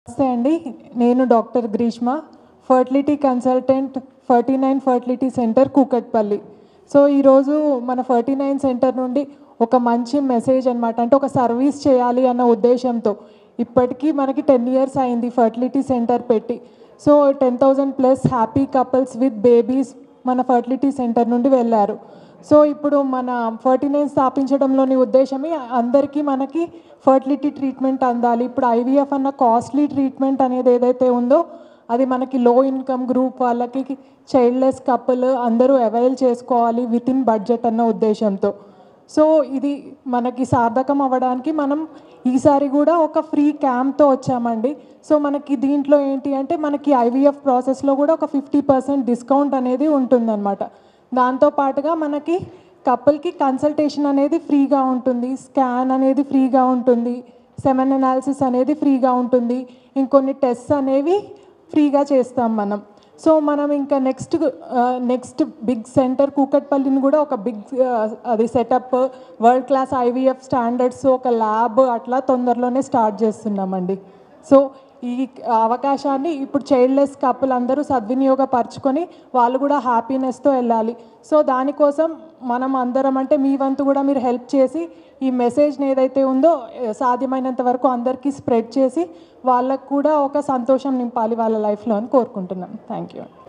నమస్తే అండి నేను doctor Greeshma fertility consultant forty nine fertility centre Kukatpally so ఈరోజు మన ఫర్టీ నైన్ సెంటర్ నుండి ఒక మంచి మెసేజ్ అనమాట అంటే ఒక సర్వీస్ చేయాలి అన్న ఉద్దేశంతో ఇప్పటికీ మనకి టెన్ ఇయర్స్ అయింది ఫర్టిలిటీ సెంటర్ పెట్టి so ten thousand plus happy couples with babies మన ఫర్టిలిటీ సెంటర్ నుండి వెళ్ళారు సో ఇప్పుడు మన ఫర్టీ నైన్ స్థాపించడంలోని ఉద్దేశమే అందరికీ మనకి ఫర్టిలిటీ ట్రీట్మెంట్ అందాలి ఇప్పుడు ఐవీఎఫ్ అన్న కాస్ట్లీ ట్రీట్మెంట్ అనేది ఏదైతే ఉందో అది మనకి లో ఇన్కమ్ గ్రూప్ వాళ్ళకి చైల్డ్లెస్ కపుల్ అందరూ అవైల్ చేసుకోవాలి విత్ ఇన్ బడ్జెట్ అన్న ఉద్దేశంతో సో ఇది మనకి సార్థకం అవ్వడానికి మనం ఈసారి కూడా ఒక ఫ్రీ క్యాంప్తో వచ్చామండి సో మనకి దీంట్లో ఏంటి అంటే మనకి ఐవీఎఫ్ ప్రాసెస్లో కూడా ఒక ఫిఫ్టీ పర్సెంట్ డిస్కౌంట్ అనేది ఉంటుందన్నమాట దాంతో పాటుగా మనకి కపుల్కి కన్సల్టేషన్ అనేది ఫ్రీగా ఉంటుంది స్కాన్ అనేది ఫ్రీగా ఉంటుంది సెమెన్ అనాలిసిస్ అనేది ఫ్రీగా ఉంటుంది ఇంకొన్ని టెస్ట్స్ అనేవి ఫ్రీగా చేస్తాం మనం సో మనం ఇంకా నెక్స్ట్ నెక్స్ట్ బిగ్ సెంటర్ కూకట్పల్లిని కూడా ఒక బిగ్ అది setup world class IVF standards ఒక ల్యాబ్ అట్లా తొందరలోనే స్టార్ట్ చేస్తున్నామండి సో ఈ అవకాశాన్ని ఇప్పుడు చైల్డ్లెస్ కపుల్ అందరూ సద్వినియోగపరచుకొని వాళ్ళు కూడా హ్యాపీనెస్తో వెళ్ళాలి సో దానికోసం మనం అందరం అంటే మీ వంతు కూడా మీరు హెల్ప్ చేసి ఈ మెసేజ్ని ఏదైతే ఉందో సాధ్యమైనంత వరకు అందరికీ స్ప్రెడ్ చేసి వాళ్ళకు కూడా ఒక సంతోషం నింపాలి వాళ్ళ లైఫ్లో అని కోరుకుంటున్నాను థ్యాంక్ యూ